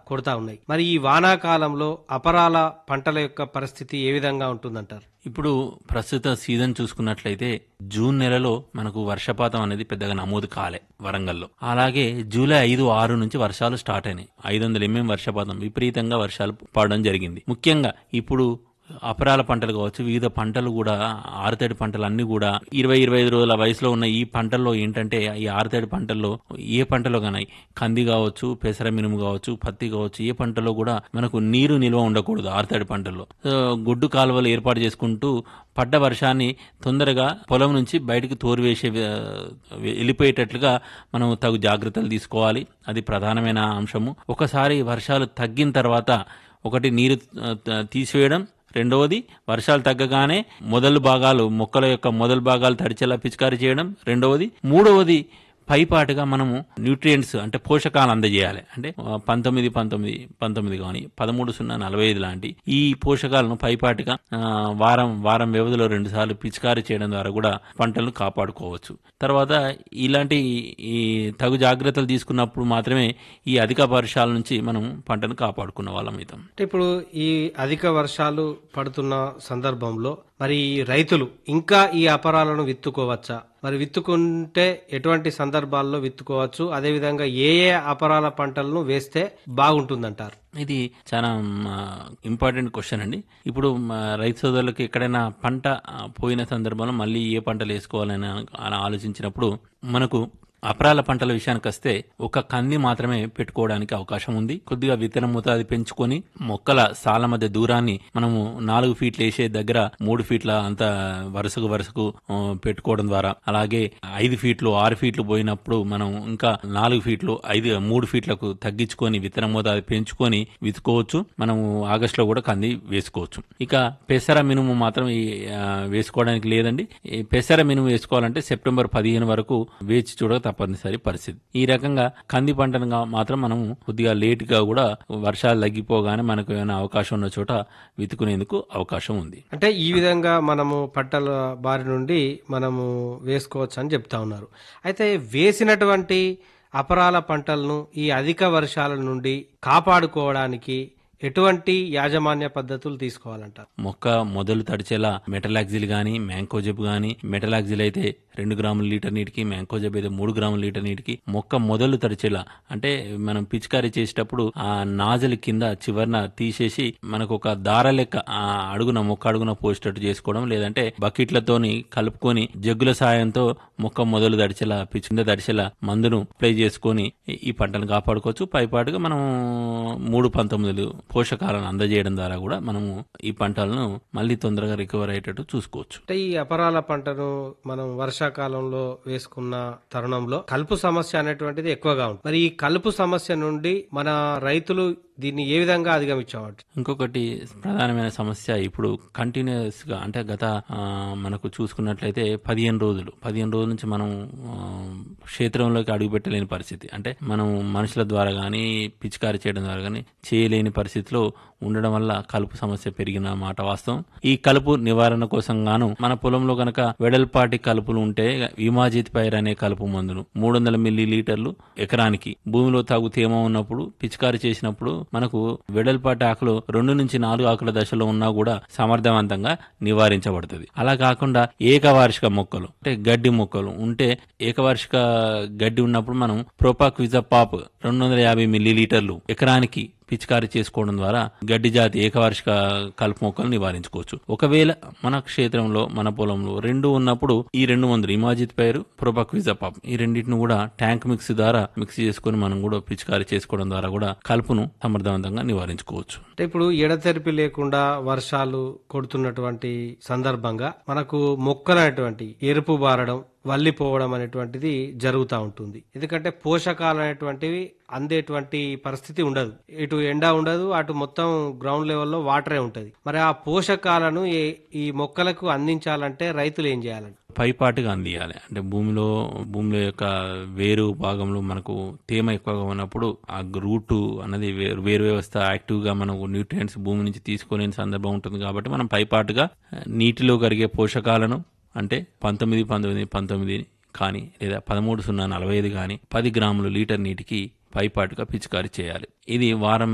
కొడతా ఉన్నాయి మరి ఈ వానాకాలంలో అపరాల పంటల యొక్క పరిస్థితి ఏ విధంగా ఉంటుందంటారు ఇప్పుడు ప్రస్తుత సీజన్ చూసుకున్నట్లయితే జూన్ నెలలో మనకు వర్షపాతం అనేది పెద్దగా నమోదు కాలే వరంగల్లో అలాగే జూలై ఐదు ఆరు నుంచి వర్షాలు స్టార్ట్ అయినాయి ఐదు వందల ఎంఎం వర్షపాతం విపరీతంగా వర్షాలు పడడం జరిగింది ముఖ్యంగా ఇప్పుడు అపరాల పంటలు కావచ్చు వివిధ పంటలు కూడా ఆరుతడి పంటలు అన్ని కూడా ఇరవై ఇరవై ఐదు రోజుల వయసులో ఉన్న ఈ పంటల్లో ఏంటంటే ఈ ఆరుతడి పంటల్లో ఏ పంటలో కానీ కంది కావచ్చు పెసర మినుము కావచ్చు పత్తి కావచ్చు ఏ పంటలో కూడా మనకు నీరు నిల్వ ఉండకూడదు ఆరుతడి పంటల్లో సో, గొడ్డు కాలువలు ఏర్పాటు చేసుకుంటూ పడ్డ వర్షాన్ని తొందరగా పొలం నుంచి బయటకు తోరివేసే ఆ, వెళ్ళిపోయేటట్లుగా మనం తగు జాగ్రత్తలు తీసుకోవాలి అది ప్రధానమైన అంశము ఒకసారి వర్షాలు తగ్గిన తర్వాత ఒకటి నీరు ఆ, త- తీసివేయడం రెండవది వర్షాలు తగ్గగానే మొదలు భాగాలు మొక్కల యొక్క మొదలు భాగాలు తడిచేలా పిచికారీ చేయడం రెండవది మూడవది పైపాటుగా మనము న్యూట్రియంట్స్ అంటే పోషకాలు అందజేయాలి అంటే ఆ, పంతొమ్మిది పంతొమ్మిది పంతొమ్మిది కానీ పదమూడు సున్నా నలభై ఐదు లాంటి ఈ పోషకాలను పైపాటుగా ఆ, వారం వారం వ్యవధిలో రెండు సార్లు పిచికారీ చేయడం ద్వారా కూడా పంటలను కాపాడుకోవచ్చు తర్వాత ఇలాంటి ఈ తగు జాగ్రత్తలు తీసుకున్నప్పుడు మాత్రమే ఈ అధిక వర్షాల నుంచి మనం పంటను కాపాడుకున్న వాళ్ళం అవుతాం అంటే ఇప్పుడు ఈ అధిక వర్షాలు పడుతున్న సందర్భంలో మరి ఈ రైతులు ఇంకా ఈ అపరాలను విత్తుకోవచ్చా మరి విత్తుకుంటే ఎటువంటి సందర్భాల్లో విత్తుకోవచ్చు అదేవిధంగా ఏ ఏ అపరాల పంటలను వేస్తే బాగుంటుందంటారు ఇది చాలా ఇంపార్టెంట్ క్వశ్చన్ అండి ఇప్పుడు మా రైతు సోదరులకు ఎక్కడైనా పంట ఆ, పోయిన సందర్భంలో మళ్ళీ ఏ పంటలు వేసుకోవాలని అలా ఆలోచించినప్పుడు మనకు అపరాల పంటల విషయానికి వస్తే ఒక కంది మాత్రమే పెట్టుకోవడానికి అవకాశం ఉంది కొద్దిగా విత్తనం మోతాది పెంచుకొని మొక్కల సాల మధ్య దూరాన్ని మనము నాలుగు ఫీట్లు వేసే దగ్గర మూడు ఫీట్ల అంత వరుసకు వరుసకు ఆ, పెట్టుకోవడం ద్వారా అలాగే ఐదు ఫీట్లు ఆరు ఫీట్లు పోయినప్పుడు మనం ఇంకా నాలుగు ఫీట్లు ఐదు మూడు ఫీట్లకు తగ్గించుకొని విత్తనం మోతాదు పెంచుకొని విత్తుకోవచ్చు మనము ఆగస్టులో కూడా కంది వేసుకోవచ్చు ఇక పెసర మినుము మాత్రం ఈ, ఆ, వేసుకోవడానికి లేదండి ఈ పెసర మినుము వేసుకోవాలంటే సెప్టెంబర్ పదిహేను వరకు వేచి చూడక తప్పనిసరి పరిస్థితి ఈ రకంగా కంది పంటను గా- మాత్రం మనం కొద్దిగా లేట్ గా కూడా వర్షాలు తగ్గిపోగానే మనకు ఏమైనా అవకాశం ఉన్న చోట విత్తుకునేందుకు అవకాశం ఉంది అంటే ఈ విధంగా మనము పంటల బారి నుండి మనము వేసుకోవచ్చు అని చెప్తా ఉన్నారు అయితే వేసినటువంటి అపరాల పంటలను ఈ అధిక వర్షాల నుండి కాపాడుకోవడానికి ఎటువంటి యాజమాన్య పద్ధతులు తీసుకోవాలంటారు మొక్క మొదలు తడిచేలా మెటలాక్సిల్ గానీ మ్యాంకోజెబ్ గానీ మెటలాక్సిల్ అయితే రెండు గ్రాముల లీటర్ నీటికి మ్యాంకోజెబ్ అయితే మూడు గ్రాముల లీటర్ నీటికి మొక్క మొదలు తడిచేలా అంటే మనం పిచికారీ చేసేటప్పుడు ఆ నాజలు కింద చివరన తీసేసి మనకు ఒక దార లెక్క ఆ అడుగున మొక్క అడుగున పోసేటట్టు చేసుకోవడం లేదంటే బకెట్లతోని కలుపుకొని జగ్గుల సాయంతో మొక్క మొదలు తడిచేలా పిచ్చింద తడిచేలా మందును స్ప్రే చేసుకొని ఈ- ఈ పంటను కాపాడుకోవచ్చు పైపాటుగా మనం మూడు పంతొమ్మిదిలు పోషకాలను అందజేయడం ద్వారా కూడా మనము ఈ పంటలను మళ్ళీ తొందరగా రికవర్ అయ్యేటట్టు చూసుకోవచ్చు అంటే ఈ అపరాల పంటను మనం వర్షాకాలంలో వేసుకున్న తరుణంలో కలుపు సమస్య అనేటువంటిది ఎక్కువగా ఉంటుంది మరి ఈ కలుపు సమస్య నుండి మన రైతులు దీన్ని ఏ విధంగా అధిగమించవచ్చు ఇంకొకటి ప్రధానమైన సమస్య ఇప్పుడు కంటిన్యూస్ గా అంటే గత ఆ, మనకు చూసుకున్నట్లయితే పదిహేను రోజులు పదిహేను రోజుల నుంచి మనం ఆ, క్షేత్రంలోకి అడుగుపెట్టలేని పరిస్థితి అంటే మనం మనుషుల ద్వారా కానీ పిచికారి చేయడం ద్వారా కానీ చేయలేని పరిస్థితిలో ఉండడం వల్ల కలుపు సమస్య పెరిగిన మాట వాస్తవం ఈ కలుపు నివారణ కోసం గాను మన పొలంలో గనక వెడల్పాటి కలుపులు ఉంటే విమాజిత్ పైర్ అనే కలుపు మందును మూడు వందల మిల్లీ లీటర్లు ఎకరానికి భూమిలో తాగు తేమ ఉన్నప్పుడు పిచికారి చేసినప్పుడు మనకు వెడల్పాటి ఆకులు రెండు నుంచి నాలుగు ఆకుల దశలో ఉన్నా కూడా సమర్థవంతంగా నివారించబడుతుంది అలా కాకుండా ఏకవార్షిక మొక్కలు అంటే గడ్డి మొక్కలు ఉంటే ఏకవార్షిక గడ్డి ఉన్నప్పుడు మనం ప్రోపాక్విజపాప్ రెండు వందల యాభై మిల్లీ లీటర్లు ఎకరానికి పిచికారీ చేసుకోవడం ద్వారా గడ్డి జాతి ఏకవార్షిక కలుపు మొక్కలు నివారించుకోవచ్చు ఒకవేళ మన క్షేత్రంలో మన పొలంలో రెండు ఉన్నప్పుడు ఈ రెండు మందులు ఇమాజిత్ పైరు ప్రొపక్విజపాప్ ఈ రెండింటిని కూడా ట్యాంక్ మిక్స్ ద్వారా మిక్స్ చేసుకొని మనం కూడా పిచికారీ చేసుకోవడం ద్వారా కూడా కలుపును సమర్థవంతంగా నివారించుకోవచ్చు అంటే ఇప్పుడు ఎడతెరిపి లేకుండా వర్షాలు కొడుతున్నటువంటి సందర్భంగా మనకు మొక్కలు అనేటువంటి ఎరుపు బారడం వల్లిపోవడం అనేటువంటిది జరుగుతూ ఉంటుంది ఎందుకంటే పోషకాలు అనేటువంటివి అందేటువంటి పరిస్థితి ఉండదు ఇటు ఎండ ఉండదు అటు మొత్తం గ్రౌండ్ లెవెల్లో వాటరే ఉంటది మరి ఆ పోషకాలను ఈ- ఈ మొక్కలకు అందించాలంటే రైతులు ఏం చేయాలండి పైపాటుగా అందియాలి అంటే భూమిలో భూమిలో యొక్క వేరు భాగంలో మనకు తేమ ఎక్కువగా ఉన్నప్పుడు ఆ రూటు అనేది వేరు వేరు వ్యవస్థ యాక్టివ్ గా మనకు న్యూట్రియంట్స్ భూమి నుంచి తీసుకోలేని సందర్భం ఉంటుంది కాబట్టి మనం పైపాటుగా ఆ, నీటిలో కరిగే పోషకాలను అంటే పంతొమ్మిది పంతొమ్మిది పంతొమ్మిది కానీ లేదా పదమూడు సున్నా నలభై ఐదు కానీ పది గ్రాములు లీటర్ నీటికి పైపాటుగా పిచికారీ చేయాలి ఇది వారం